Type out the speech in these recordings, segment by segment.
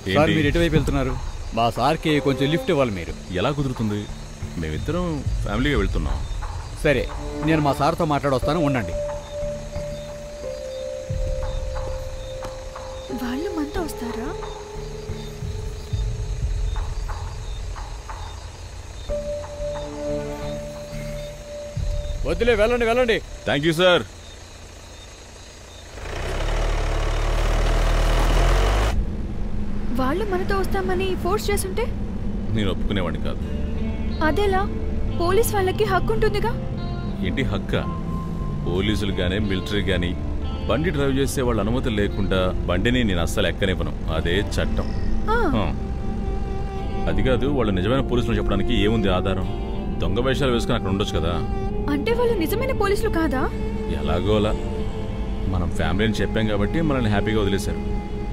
Sir ఏంటి? మీరు ఎటువైపు వెళ్తున్నారు మా సార్కి కొంచెం లిఫ్ట్ ఇవ్వాలి మీరు ఎలా కుదురుతుంది మేమిద్దరం ఫ్యామిలీగా వెళ్తున్నాం సరే నేను మా సార్తో మాట్లాడొస్తాను ఉండండి వాళ్ళు మనతో వస్తారా వద్దులే వెళ్ళండి వెళ్ళండి థ్యాంక్ యూ సార్ వాళ్ళు మనతో వస్తామని ఫోర్స్ చేస్తుంటే నేను ఒప్పుకునేవాడిని కాదు అదేలా పోలీస్ వాళ్ళకి హక్కు ఉంటుందిగా ఏంటి హక్క పోలీసులు కానీ మిలిటరీ కానీ బండి డ్రైవ్ చేసే వాళ్ళ అనుమతి లేకుండా బండిని నేను అస్సలు ఎక్కనివ్వను అదే చట్టం ఆ, ఆ. అది కాదు వాళ్ళు నిజమైన పోలీసులు చెప్పడానికి ఏముంది ఆధారం దొంగ వేషాలు వేసుకుని అక్కడ ఉండొచ్చు కదా అంటే వాళ్ళు నిజమైన పోలీసులు కాదా ఎలాగో అలా మనం ఫ్యామిలీని చెప్పాం కాబట్టి మనల్ని హ్యాపీగా వదిలేశారు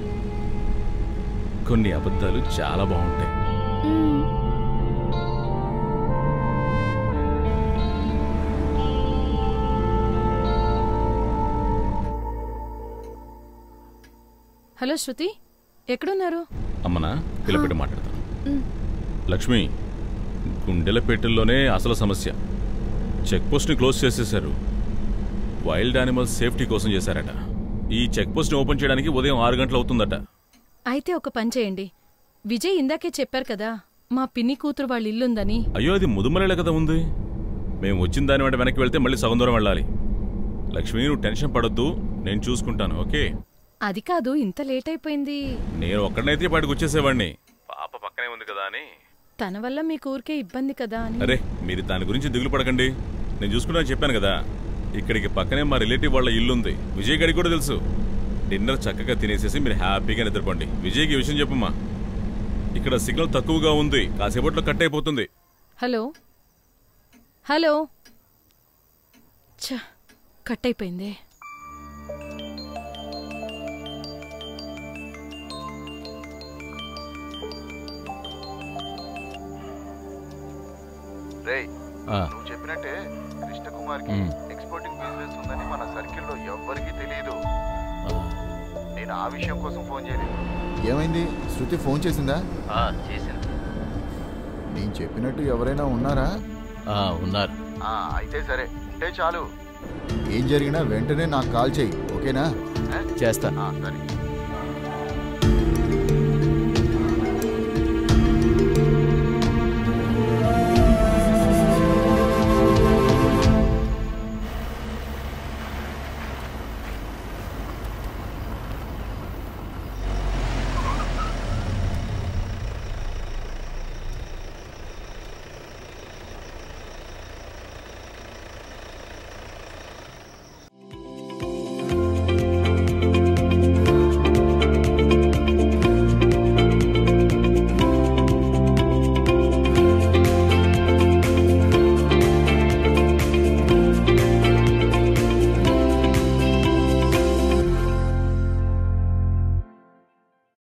కొన్ని అబద్ధాలు చాలా బాగుంటాయి మ్మ్. హలో శృతి ఎక్కడున్నారు అమ్మనా పిల్లపెట్టి మాట్లాడతాను మ్. లక్ష్మి గుండెలపేటల్లోనే అసలు సమస్య చెక్ పోస్ట్ని క్లోజ్ చేసేశారు వైల్డ్ యానిమల్స్ సేఫ్టీ కోసం చేశారట ఈ చెక్ పోస్ట్ని ఓపెన్ చేయడానికి ఉదయం ఆరు గంటలు అవుతుందట అయితే ఒక పని చేయండి విజయ్ ఇందాకే చెప్పారు కదా మా పిన్ని కూతురు వాళ్ళ ఇల్లుందని అయ్యో అది ముదుమలేల కదా ఉంది మేము వచ్చిన దాని వెంట వెనక్కి వెళ్తే మళ్ళీ సగం దూరం వెళ్ళాలి లక్ష్మి నువ్వు టెన్షన్ పడొద్దు నేను చూసుకుంటాను ఓకే అది కాదు ఇంత లేట్ అయిపోయింది నేను ఒక్కడనైతే బయటకు వచ్చేసేవాడిని పాప పక్కనే ఉంది కదా అని తన వల్ల మీ ఊరికే ఇబ్బంది కదా అని అరే మీరు దాని గురించి దిగులు పడకండి నేను చూసుకుంటాను చెప్పాను కదా ఇక్కడికి పక్కనే మా రిలేటివ్ వాళ్ళ ఇల్లు ఉంది విజయ్ గడికి కూడా తెలుసు డిన్నర్ చక్కగా తినేసేసి మీరు హ్యాపీగా నిద్రపోండి విజయ్కి ఈ విషయం చెప్పమ్మా ఇక్కడ సిగ్నల్ తక్కువగా ఉంది కాసేపట్లో కట్ అయిపోతుంది హలో హలో ఛ కట్ అయిపోయింది రేయ్ ఆ, నువ్వు చెప్పినట్టే కృష్ణకుమార్కి మ్. ఎక్స్పోర్టింగ్ బిజినెస్ ఉందని మన సర్కిల్లో ఎవ్వరికీ తెలియదు ఆ. నేను ఆ విషయం కోసం ఫోన్ చేయలేదు ఏమైంది శృతి ఫోన్ చేసిందా చేసింది నేను చెప్పినట్టు ఎవరైనా ఉన్నారా ఆ, ఉన్నారు ఆ, అయితే సరే ఉంటే చాలు ఏం జరిగినా వెంటనే నాకు కాల్ చేయి ఓకేనా చేస్తా ఆ, సరే